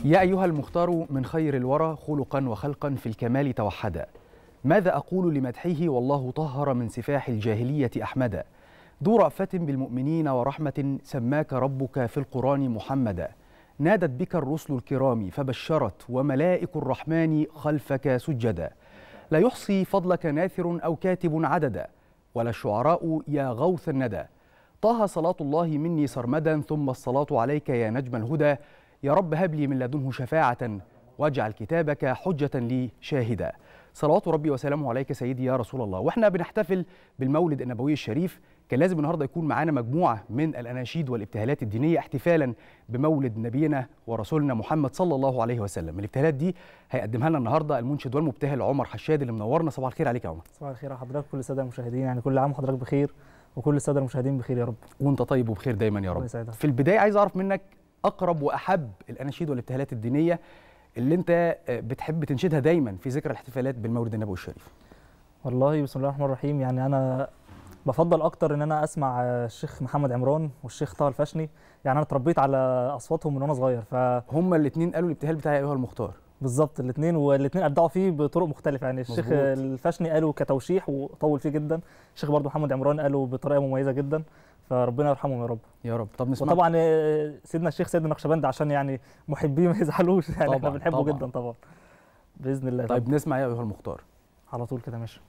يا أيها المختار من خير الورى خلقا وخلقا في الكمال توحدا ماذا أقول لمدحه والله طهر من سفاح الجاهلية أحمدا ذو رأفة بالمؤمنين ورحمة سماك ربك في القرآن محمدا نادت بك الرسل الكرام فبشرت وملائك الرحمن خلفك سجدا لا يحصي فضلك ناثر أو كاتب عددا ولا الشعراء يا غوث الندى طه صلاة الله مني سرمدا ثم الصلاة عليك يا نجم الهدى يا رب هب لي من لدنه شفاعة واجعل كتابك حجة لي شاهدا صلوات ربي وسلامه عليك سيدي يا رسول الله واحنا بنحتفل بالمولد النبوي الشريف كان لازم النهارده يكون معانا مجموعه من الاناشيد والابتهالات الدينيه احتفالا بمولد نبينا ورسولنا محمد صلى الله عليه وسلم الابتهالات دي هيقدمها لنا النهارده المنشد والمبتهل عمر حشاد اللي منورنا صباح الخير عليك يا عمر صباح الخير على حضرتك كل الساده المشاهدين يعني كل عام وحضرتك بخير وكل الساده المشاهدين بخير يا رب وانت طيب وبخير دايما يا الله رب يسعدك. في البدايه عايز اعرف منك اقرب واحب الاناشيد والابتهالات الدينيه اللي انت بتحب تنشدها دايما في ذكرى الاحتفالات بالمولد النبوي الشريف والله بسم الله الرحمن الرحيم يعني انا بفضل اكتر ان انا اسمع الشيخ محمد عمران والشيخ طه الفشني يعني انا اتربيت على اصواتهم من وانا صغير هما الاثنين قالوا الابتهال بتاعي يا ايها المختار فبالظبط الاثنين والاثنين ابدعوا فيه بطرق مختلفه يعني الشيخ مظبوط. الفشني قالوا كتوشيح وطول فيه جدا الشيخ برضه محمد عمران قالوا بطريقه مميزه جدا فربنا يرحمهم يا رب يا رب طب نسمع وطبعا آه، سيدنا الشيخ سيد النقشبند عشان يعني محبيه ما يزعلوش يعني احنا طبعاً، بنحبه طبعاً. جدا طبعا باذن الله طيب نسمع يا ايها المختار على طول كده ماشي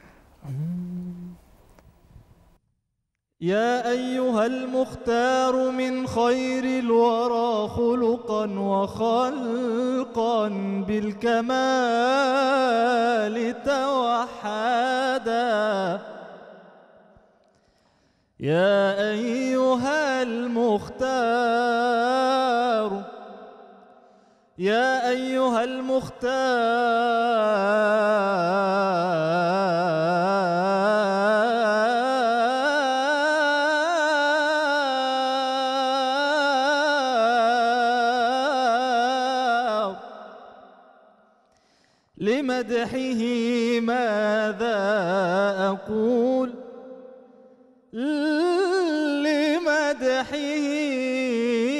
يا أيها المختار من خير الورى خلقا وخلقا بالكمال توحدا يا أيها المختار يا أيها المختار لمدحه ماذا أقول لمدحه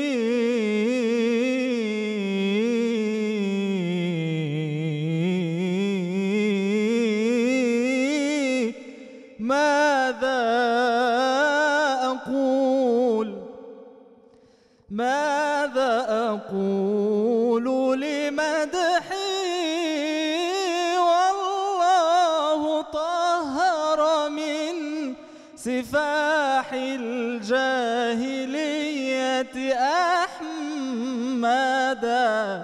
ماذا أقول ماذا أقول لمدحي والله طهر من سفاح الجاهلية أحمدا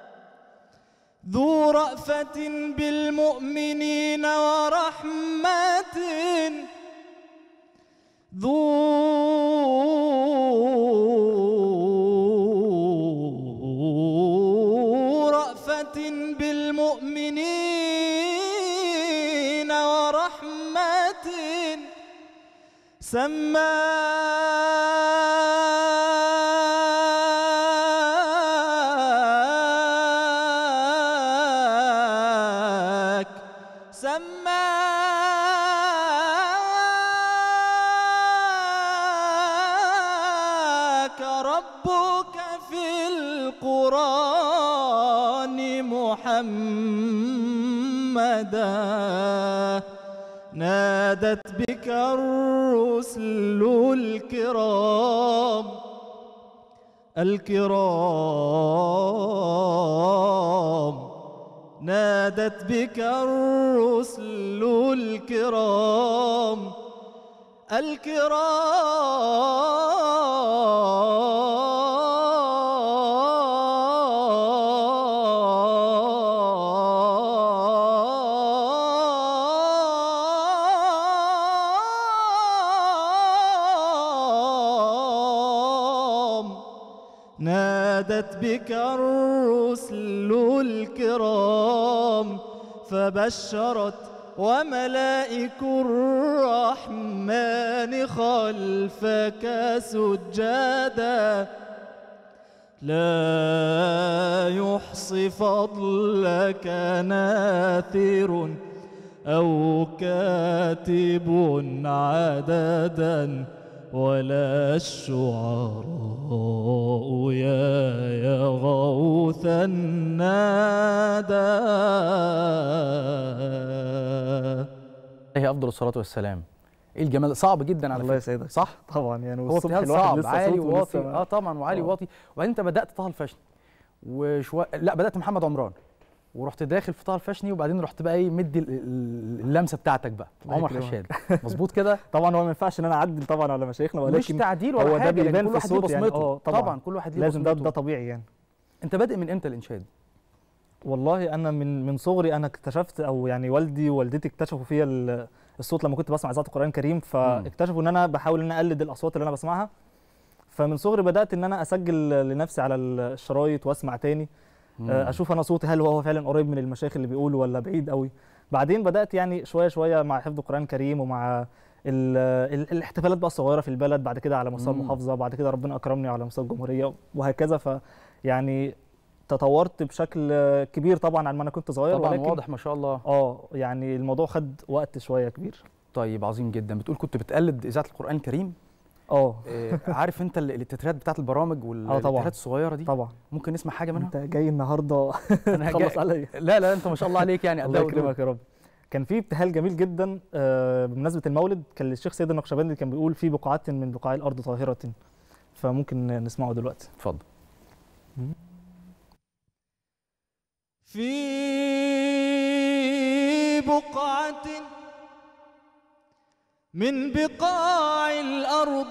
ذو رأفة بالمؤمنين ورحمة ذو رأفة بالمؤمنين ورحمة سماك سماك ربك في القرآن محمدا نادت بك الرسل الكرام الكرام نادت بك الرسل الكرام الكرام نادت بك الرسل الكرام فبشرت وملائك الرحمن خلفك سجدا لا يحصي فضلك ناثر أو كاتب عددا ولا الشعراء يا يا غوث النادى عليه افضل الصلاه والسلام ايه الجمال ده؟ صعب جدا على الله فكره يسعدك صح طبعا يعني هو والصبح ابتهال الواحد صعب لسه عالي صوته وواطي لسه اه طبعا وعالي آه. وواطي وبعدين انت بدات طه الفشني وشوي لا بدات محمد عمران ورحت داخل في طه الفشني وبعدين رحت بقى ايه مدي ال- ال- اللمسه بتاعتك بقى الله عمر يكرمك. حشاد مظبوط كده طبعا هو ما ينفعش ان انا اعدل طبعا على مشايخنا مش ولكن تعديل هو ولا ده حاجه لكن بيبان كل في واحد ليه الصوت يعني. بصمته آه، طبعا. طبعا كل واحد ليه لازم ده ده بصمته طبيعي يعني انت بادئ من امتى الانشاد والله انا من من صغري انا اكتشفت او يعني والدي ووالدتي اكتشفوا فيا ال- الصوت لما كنت بسمع اذاعه القران الكريم فاكتشفوا ان انا بحاول ان انا اقلد الاصوات اللي انا بسمعها فمن صغري بدات ان انا اسجل لنفسي على الشرايط واسمع تاني آه، اشوف انا صوتي هل هو فعلا قريب من المشايخ اللي بيقولوا ولا بعيد قوي بعدين بدات يعني شويه شويه مع حفظ القران الكريم ومع ال ال الاحتفالات بقى الصغيره في البلد بعد كده على مستوى مم. المحافظه بعد كده ربنا اكرمني على مستوى الجمهوريه وهكذا ف يعني تطورت بشكل كبير طبعا عن ما انا كنت صغير طبعا ولكن واضح ما شاء الله اه يعني الموضوع خد وقت شويه كبير طيب عظيم جدا بتقول كنت بتقلد اذاعه القران الكريم اه آه، عارف انت ال- التترات بتاعت البرامج طبعا. والتترات الصغيره دي طبعا ممكن نسمع حاجه منها انت جاي النهارده أنا تخلص جاي- عليا لا لا انت ما شاء الله عليك يعني الله أداء وكده. يكرمك يا رب كان في ابتهال جميل جدا آه، بمناسبه المولد كان الشيخ سيد النقشبندي كان بيقول في بقعه من بقاع الارض طاهره فممكن نسمعه دلوقتي اتفضل في بقعة من بقاع الأرض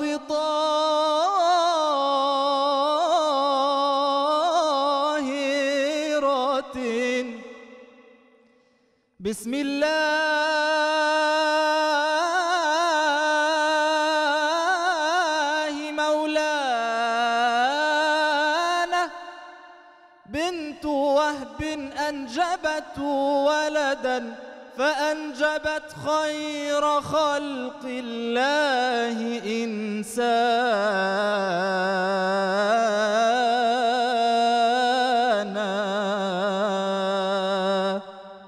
طاهرة بسم الله مولانا بنت وهب أنجبت ولدا فأنجبت خير خلق الله إنسانا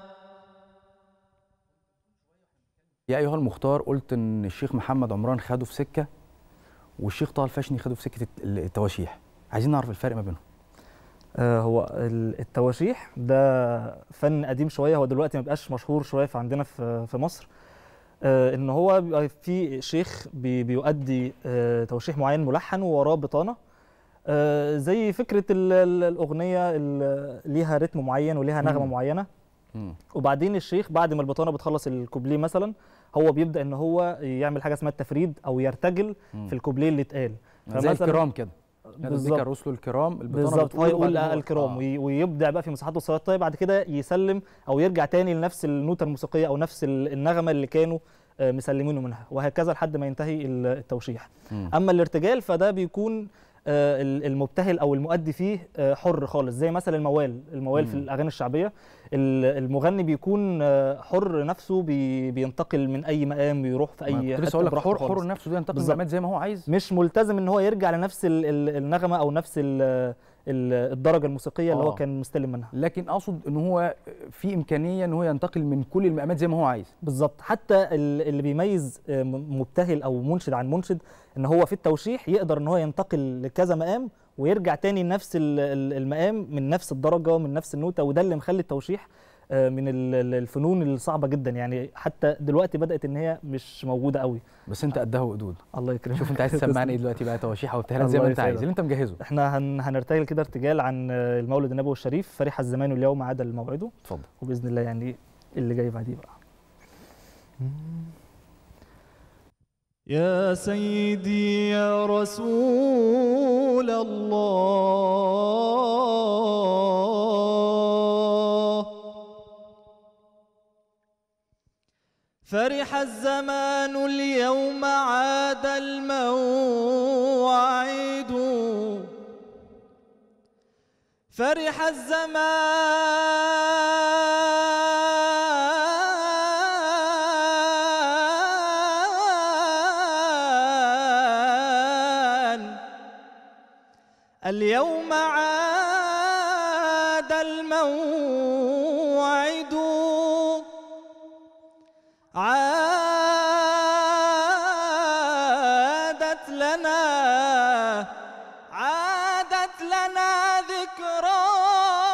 يا ايها المختار قلت ان الشيخ محمد عمران خده في سكه والشيخ طه الفشني خده في سكه الت- التواشيح عايزين نعرف الفرق ما بينهم آه، هو ال- التواشيح ده فن قديم شويه هو دلوقتي ما بقاش مشهور شويه في عندنا في في مصر آه، ان هو بيبقى في شيخ بي- بيؤدي آه، توشيح معين ملحن ووراه بطانه آه، زي فكره ال- ال- الاغنيه ال- ليها رتم معين وليها نغمه مم. معينه مم. وبعدين الشيخ بعد ما البطانه بتخلص الكوبليه مثلا هو بيبدا ان هو يعمل حاجه اسمها التفريد او يرتجل مم. في الكوبليه اللي اتقال زي فمثلاً- الكرام كده نادى بالظبط. الذكر رسل الكرام البطانه بالظبط بتقول هو يقول وبعدين هو- الكرام آه. وي- ويبدع بقى في مساحات الصلاه طيب بعد كده يسلم او يرجع تاني لنفس النوتة الموسيقيه او نفس ال- النغمه اللي كانوا آه، مسلمينه منها وهكذا لحد ما ينتهي ال- التوشيح مم. اما الارتجال فده بيكون آه، ال- المبتهل او المؤدي فيه آه، حر خالص زي مثلا الموال الموال في مم. الاغاني الشعبيه ال- المغني بيكون آه، حر نفسه بي- بينتقل من اي مقام يروح في ما اي كنت لسه حتة اقول لك براحته حر خالص. حر نفسه ده ينتقل من بالظبط. المقامات زي ما هو عايز مش ملتزم ان هو يرجع لنفس ال- ال- النغمه او نفس ال- ال- الدرجه الموسيقيه اللي هو آه. كان مستلم منها لكن اقصد ان هو في امكانيه ان هو ينتقل من كل المقامات زي ما هو عايز بالظبط حتى ال- اللي بيميز آه، م- مبتهل او منشد عن منشد ان هو في التوشيح يقدر ان هو ينتقل لكذا مقام ويرجع تاني لنفس ال- ال- المقام من نفس الدرجه من نفس النوته وده اللي مخلي التوشيح آه، من ال- ال- الفنون الصعبه جدا يعني حتى دلوقتي بدات ان هي مش موجوده قوي بس انت قدها وقدود الله يكرمك شوف انت عايز تسمعني ايه دلوقتي بقى تواشيح او ابتهالات زي ما الله انت عايز يسعدك. اللي انت مجهزه احنا هن هنرتجل كده ارتجال عن آه، المولد النبوي الشريف فرح الزمان اليوم عاد الموعد اتفضل وباذن الله يعني اللي جاي بعديه بقى يا سيدي يا رسول الله فرح الزمان اليوم عاد الموعد فرح الزمان اليوم عاد الموعد عادت لنا عادت لنا ذكرى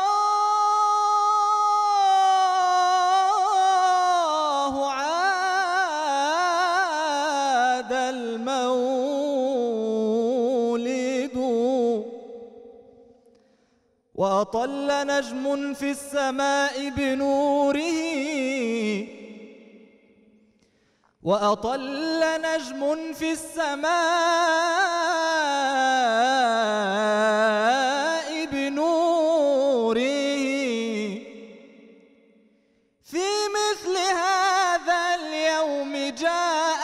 وأطل نجم في السماء بنوره وأطل نجم في السماء بنوره في مثل هذا اليوم جاء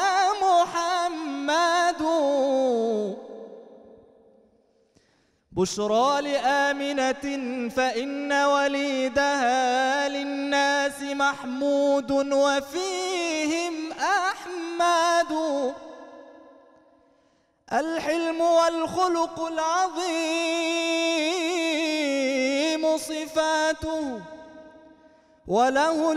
محمد بشرى لآمنة فإن وليدها للناس محمود وفيهم أحمد الحلم والخلق العظيم صفاته وله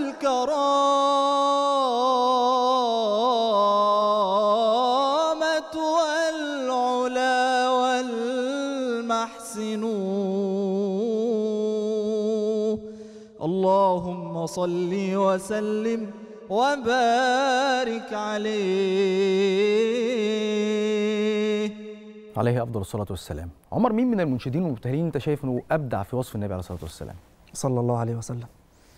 الكرامة والعلا والمحسن اللهم صل وسلم وبارك عليه عليه افضل الصلاه والسلام عمر مين من المنشدين والمبتهلين انت شايف انه ابدع في وصف النبي عليه الصلاه والسلام صلى الله عليه وسلم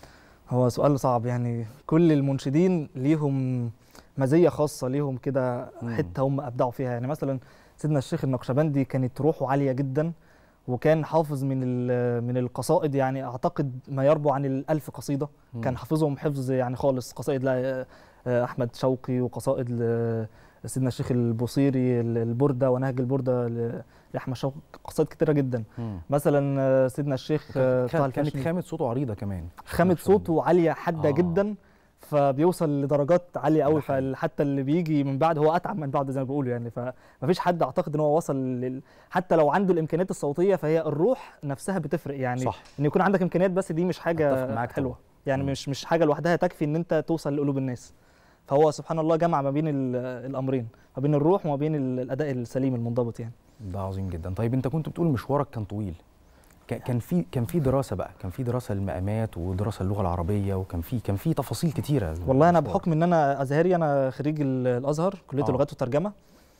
هو سؤال صعب يعني كل المنشدين ليهم مزية خاصة ليهم كده مم. حتة هم أبدعوا فيها يعني مثلا سيدنا الشيخ النقشبندي كانت روحه عالية جدا وكان حافظ من ال- من القصائد يعني أعتقد ما يربو عن الألف قصيدة مم. كان حافظهم حفظ يعني خالص قصائد لا- أحمد شوقي وقصائد ل- سيدنا الشيخ البوصيري ال- البردة ونهج البردة ل- لأحمد شوقي قصائد كتيرة جدا مم. مثلا سيدنا الشيخ طه كان- كانت الكشمي خامه صوته عريضه كمان خامة ما شاء الله. صوته عالية حادة آه. آه. جدا فبيوصل لدرجات عالية قوي ده حقيقي. فحتى اللي بيجي من بعد هو أتعب من بعد زي ما بيقولوا يعني فمفيش حد أعتقد إن هو وصل لل... حتى لو عنده الإمكانيات الصوتية فهي الروح نفسها بتفرق يعني صح إن يكون عندك إمكانيات بس دي مش أتفق حاجة معاك حلوة طبعاً. يعني مم. مش مش حاجة لوحدها تكفي إن أنت توصل لقلوب الناس فهو سبحان الله جمع ما بين ال- الأمرين ما بين الروح وما بين ال- الأداء السليم المنضبط يعني ده عظيم جدا طيب انت كنت بتقول مشوارك كان طويل ك- كان في كان في دراسه بقى كان في دراسه للمقامات ودراسه اللغه العربيه وكان في كان في تفاصيل كتيره والله انا المشوار. بحكم ان انا ازهري انا خريج ال- الازهر كليه آه. اللغات والترجمه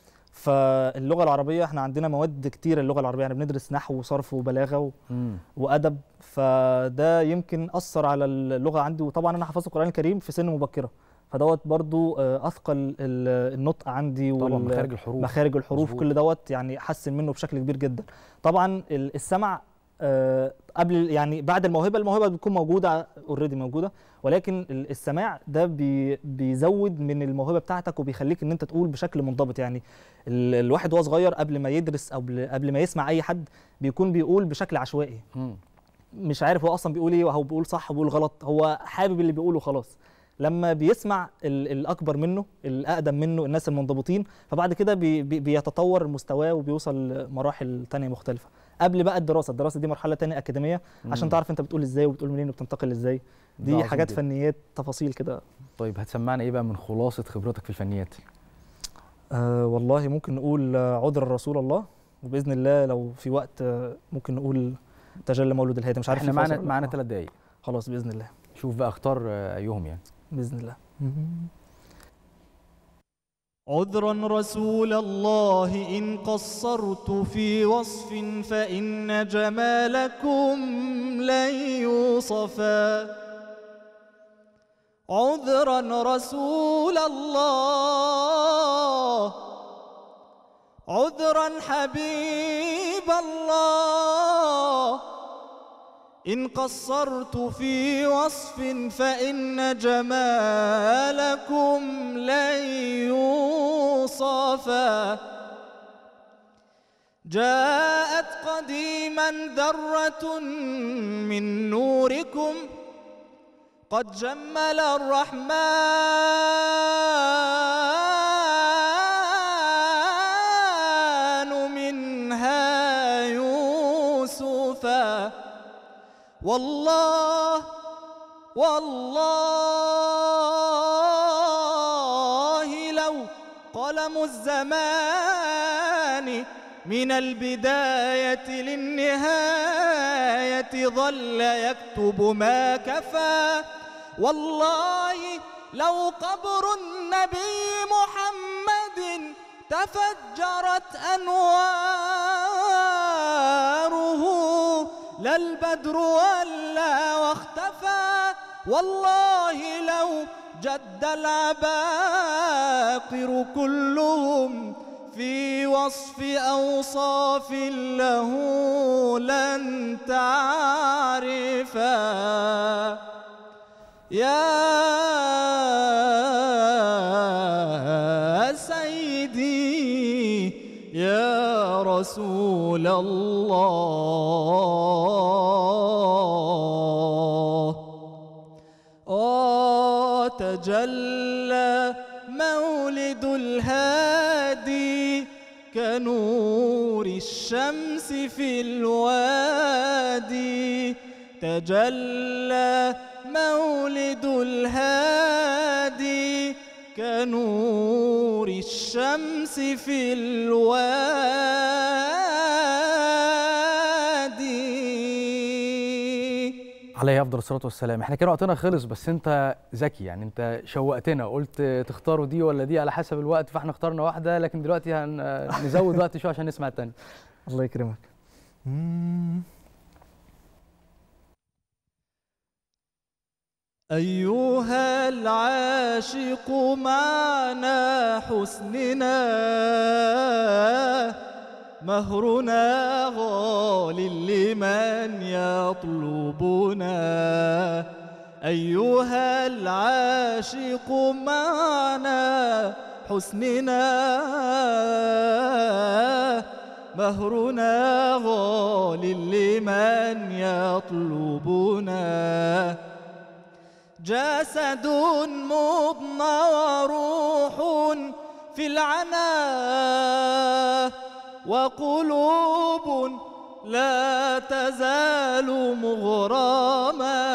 فاللغه العربيه احنا عندنا مواد كتير اللغه العربيه يعني بندرس نحو وصرف وبلاغه و- مم. وادب فده يمكن اثر على اللغه عندي وطبعا انا حفظت القران الكريم في سن مبكره فدوت برضو آه، اثقل ال- النطق عندي طبعا وال- مخارج الحروف مخارج الحروف مظبوط. كل دوت يعني حسن منه بشكل كبير جدا طبعا ال- السمع آه، قبل يعني بعد الموهبه الموهبه بتكون موجوده اوريدي موجوده ولكن ال- السماع ده بي بيزود من الموهبه بتاعتك وبيخليك ان انت تقول بشكل منضبط يعني ال- الواحد وهو صغير قبل ما يدرس او قبل- قبل ما يسمع اي حد بيكون بيقول بشكل عشوائي مم. مش عارف هو اصلا بيقول ايه وهو بيقول صح وبيقول غلط هو حابب اللي بيقوله خلاص لما بيسمع ال- الاكبر منه الاقدم منه الناس المنضبطين فبعد كده بي بي بيتطور مستواه وبيوصل لمراحل تانية مختلفه قبل بقى الدراسه الدراسه دي مرحله تانية اكاديميه عشان مم. تعرف انت بتقول ازاي وبتقول منين وبتنتقل ازاي ده دي عظيم حاجات جدا. فنيات تفاصيل كده طيب هتسمعنا ايه بقى من خلاصه خبرتك في الفنيات آه والله ممكن نقول آه، عذر رسول الله وباذن الله لو في وقت آه، ممكن نقول تجلى مولود الهادي مش عارف احنا في فاصل معانا ولا لأ. معانا آه، ثلاث دقايق خلاص باذن الله شوف بقى اختار آه، ايهم يعني باذن الله عذرا رسول الله إن قصرت في وصف فإن جمالكم لن يوصفا عذرا رسول الله عذرا حبيب الله إن قصرت في وصف فإن جمالكم لن يوصفا جاءت قديما ذرة من نوركم قد جمل الرحمن منها يوسفا والله والله لو قلم الزمان من البداية للنهاية ظل يكتب ما كفى والله لو قبر النبي محمد تفجرت أنواره لا البدر ولا واختفى والله لو جد العباقر كلهم في وصف أوصاف له لن تعرفا يا سيدي يا رسول الله وتجلى مولد الهادي كنور الشمس في الوادي تجلى مولد الهادي كنور الشمس في الوادي عليه افضل الصلاه والسلام احنا كان وقتنا خلص بس انت ذكي يعني انت شوقتنا قلت تختاروا دي ولا دي على حسب الوقت فاحنا اخترنا واحده لكن دلوقتي هنزود وقت شويه عشان نسمع الثانيه الله يكرمك أيها العاشق معنا حسننا مهرنا غال لمن يطلبنا أيها العاشق معنا حسننا مهرنا غال لمن يطلبنا جسد مضنى وروح في العنا وقلوب لا تزال مغرما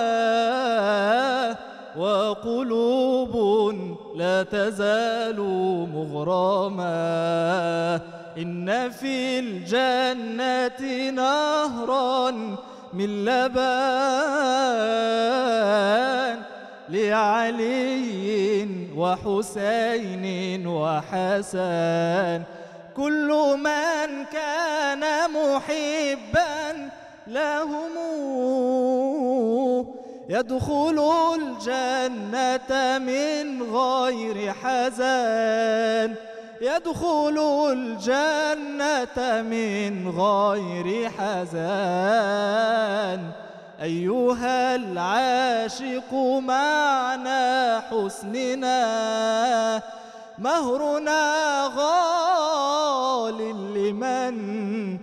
وقلوب لا تزال مغرما إن في الجنة نهرا من لبان لعلي وحسين وحسن كل من كان محبا لهم يدخل الجنة من غير حزن يدخل الجنة من غير حزن أيها العاشق معنا حسننا مهرنا غال لمن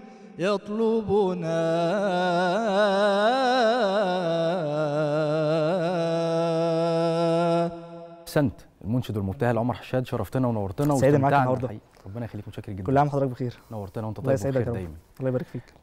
يطلبنا احسنت المنشد والمبتهل عمر حشاد شرفتنا ونورتنا سعيد معاك واستمتعنا النهاردة. الحقيقة. ربنا يخليك متشكر جدا كل عام وحضرتك بخير نورتنا وانت الله طيب يسعدك وبخير يا رب. دايما الله يبارك فيك